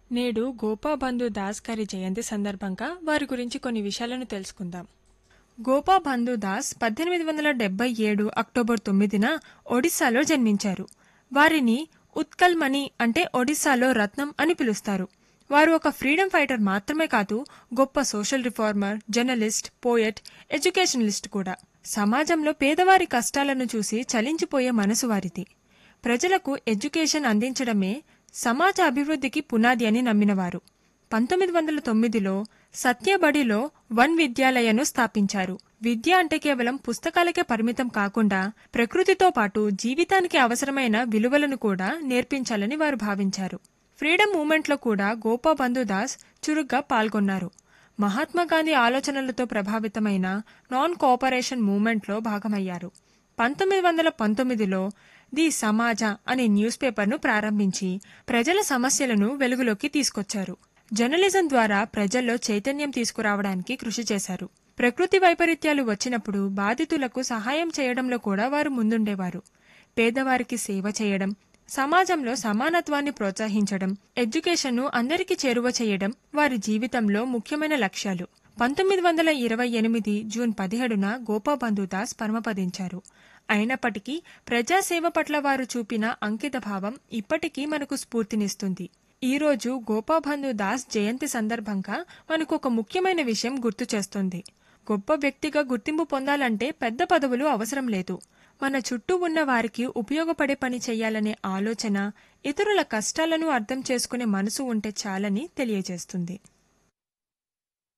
నేడు గోపాబంధు దాస్ గారి జయంతి సందర్భంగా వారి గురించి కొన్ని విషయాలను తెలుసుకుందాం గోపాబంధు దాస్ పద్దెనిమిది వందల డెబ్బై ఏడు అక్టోబర్ తొమ్మిదిన ఒడిశాలో జన్మించారు వారిని ఉత్కల్ మణి అంటే ఒడిశాలో రత్నం అని పిలుస్తారు వారు ఒక ఫ్రీడమ్ ఫైటర్ మాత్రమే కాదు గొప్ప social reformer journalist poet educationalist కూడా సమాజంలో పేదవారి కష్టాలను చూసి చలించిపోయే మనసు వారిది ప్రజలకు ఎడ్యుకేషన్ అందించడమే సమాజ అభివృద్ధికి పునాది అని నమ్మినవారు పంతొమ్మిది వందల తొమ్మిదిలో సత్యబడిలో వన్ విద్యాలయను స్థాపించారు విద్య అంటే కేవలం పుస్తకాలకే పరిమితం కాకుండా ప్రకృతితో పాటు జీవితానికి అవసరమైన విలువలను కూడా నేర్పించాలని వారు భావించారు ఫ్రీడమ్ మూవ్మెంట్లో కూడా గోపాబంధు దాస్ చురుగ్గా పాల్గొన్నారు మహాత్మా గాంధీ ఆలోచనలతో ప్రభావితమైన నాన్ కోఆపరేషన్ మూవ్మెంట్లో భాగమయ్యారు పంతొమ్మిది వందల పంతొమ్మిదిలో ది సమాజ అనే న్యూస్ పేపర్ను ప్రారంభించి ప్రజల సమస్యలను వెలుగులోకి తీసుకొచ్చారు జర్నలిజం ద్వారా ప్రజల్లో చైతన్యం తీసుకురావడానికి కృషి చేశారు ప్రకృతి వైపరీత్యాలు వచ్చినప్పుడు బాధితులకు సహాయం చేయడంలో కూడా వారు ముందుండేవారు పేదవారికి సేవ చేయడం సమాజంలో సమానత్వాన్ని ప్రోత్సహించడం ఎడ్యుకేషన్ను అందరికీ చేరువ చేయడం వారి జీవితంలో ముఖ్యమైన లక్ష్యాలు పంతొమ్మిది వందల ఇరవై ఎనిమిది జూన్ పదిహేడున గోపాబంధు దాస్ పరమపదించారు అయినప్పటికీ ప్రజాసేవ పట్ల వారు చూపిన అంకిత భావం ఇప్పటికీ మనకు స్ఫూర్తినిస్తుంది ఈ రోజు గోపాబంధు దాస్ జయంతి సందర్భంగా మనకు ఒక ముఖ్యమైన విషయం గుర్తు చేస్తుంది గొప్ప వ్యక్తిగా గుర్తింపు పొందాలంటే పెద్ద పదవులు అవసరం లేదు మన చుట్టూ ఉన్న వారికి ఉపయోగపడే పని చేయాలనే ఆలోచన ఇతరుల కష్టాలను అర్థం చేసుకునే మనసు ఉంటే చాలని తెలియజేస్తుంది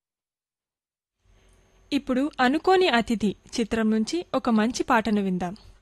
ఇప్పుడు అనుకోని అతిథి చిత్రం నుంచి ఒక మంచి పాటను విందాం